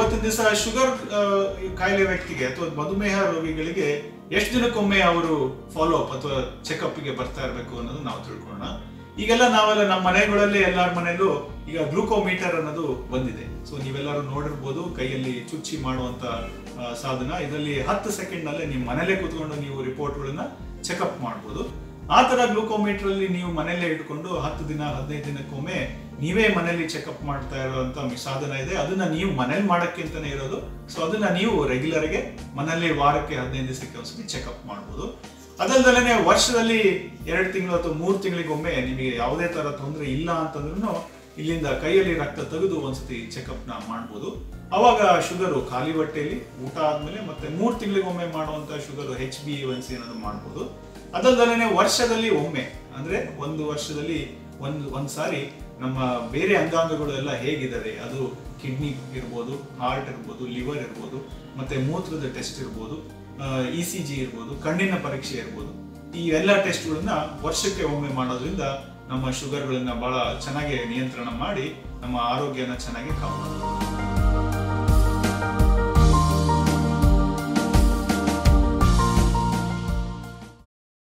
ಇವತ್ತಿನ ದಿವಸ ಶುಗರ್ ಕಾಯಿಲೆ ವ್ಯಕ್ತಿಗೆ ಅಥವಾ ಮಧುಮೇಹ ರೋಗಿಗಳಿಗೆ ಎಷ್ಟು ದಿನಕ್ಕೊಮ್ಮೆ ಅವರು ಫಾಲೋ ಅಪ್ ಅಥವಾ ಚೆಕಪ್ ಗೆ ಬರ್ತಾ ಇರಬೇಕು ಅನ್ನೋದು ನಾವು ತಿಳ್ಕೊಳ್ಳೋಣ ಈಗೆಲ್ಲ ನಾವೆಲ್ಲ ನಮ್ಮ ಮನೆಗಳಲ್ಲಿ ಎಲ್ಲಾರ ಮನೆಯಲ್ಲೂ ಈಗ ಗ್ಲೂಕೋಮೀಟರ್ ಅನ್ನೋದು ಬಂದಿದೆ ಸೊ ನೀವೆಲ್ಲರೂ ನೋಡಿರ್ಬೋದು ಕೈಯಲ್ಲಿ ಚುಚ್ಚಿ ಮಾಡುವಂತ ಆ, ಸಾಧನ ಇದರಲ್ಲಿ ಹತ್ತು ಸೆಕೆಂಡ್ ನಲ್ಲೇ ನಿಮ್ಮ ಮನೇಲೆ ಕೂತ್ಕೊಂಡು ನೀವು ರಿಪೋರ್ಟ್ಗಳನ್ನ ಚೆಕಪ್ ಮಾಡ್ಬೋದು ಆ ತರ ಗ್ಲೂಕೋಮೀಟರ್ ಅಲ್ಲಿ ನೀವು ಮನೆಯಲ್ಲೇ ಇಟ್ಕೊಂಡು ಹತ್ತು ದಿನ ಹದಿನೈದು ದಿನಕ್ಕೊಮ್ಮೆ ನೀವೇ ಮನೆಯಲ್ಲಿ ಚೆಕಪ್ ಮಾಡ್ತಾ ಇರುವಂತ ಸಾಧನ ಇದೆ ಅದನ್ನ ನೀವು ಮನೇಲಿ ಮಾಡಕ್ಕೆ ಅಂತಾನೆ ಇರೋದು ಸೊ ಅದನ್ನ ನೀವು ರೆಗ್ಯುಲರ್ ಗೆ ಮನೆಯಲ್ಲಿ ವಾರಕ್ಕೆ ಹದಿನೈದು ದಿವಸಕ್ಕೆ ಒಂದ್ಸತಿ ಚೆಕಪ್ ಮಾಡ್ಬೋದು ಅದಲ್ದಲೇ ವರ್ಷದಲ್ಲಿ ಎರಡು ತಿಂಗಳು ಅಥವಾ ಮೂರು ತಿಂಗಳಿಗೊಮ್ಮೆ ನಿಮಗೆ ಯಾವುದೇ ತರ ತೊಂದರೆ ಇಲ್ಲ ಅಂತಂದ್ರೂ ಇಲ್ಲಿಂದ ಕೈಯಲ್ಲಿ ರಕ್ತ ತೆಗೆದು ಒಂದ್ಸತಿ ಚೆಕಪ್ ನ ಮಾಡ್ಬೋದು ಅವಾಗ ಶುಗರು ಖಾಲಿ ಹೊಟ್ಟೆಯಲ್ಲಿ ಊಟ ಆದ್ಮೇಲೆ ಮತ್ತೆ ಮೂರು ತಿಂಗಳಿಗೊಮ್ಮೆ ಮಾಡುವಂತ sugar H B one C ಅನ್ನೋದು ಮಾಡ್ಬೋದು ಅದಲ್ದಲೇ ವರ್ಷದಲ್ಲಿ ಒಮ್ಮೆ ಅಂದ್ರೆ ಒಂದು ವರ್ಷದಲ್ಲಿ ಒಂದು ಒಂದ್ ಸಾರಿ ನಮ್ಮ ಬೇರೆ ಅಂಗಾಂಗಗಳು ಎಲ್ಲ ಹೇಗಿದ್ದಾವೆ ಅದು ಕಿಡ್ನಿ ಇರ್ಬೋದು ಹಾರ್ಟ್ ಇರ್ಬೋದು ಲಿವರ್ ಇರ್ಬೋದು ಮತ್ತೆ ಮೂತ್ರದ ಟೆಸ್ಟ್ ಇರ್ಬೋದು ಇ ಸಿ ಜಿ ಇರ್ಬೋದು ಕಣ್ಣಿನ ಪರೀಕ್ಷೆ ಇರ್ಬೋದು ಈ ಎಲ್ಲ ಟೆಸ್ಟ್ಗಳನ್ನ ವರ್ಷಕ್ಕೆ ಒಮ್ಮೆ ಮಾಡೋದ್ರಿಂದ ನಮ್ಮ ಶುಗರ್ಗಳನ್ನ ಬಹಳ ಚೆನ್ನಾಗಿ ನಿಯಂತ್ರಣ ಮಾಡಿ ನಮ್ಮ ಆರೋಗ್ಯನ ಚೆನ್ನಾಗಿ ಕಾಪಾಡಬಹುದು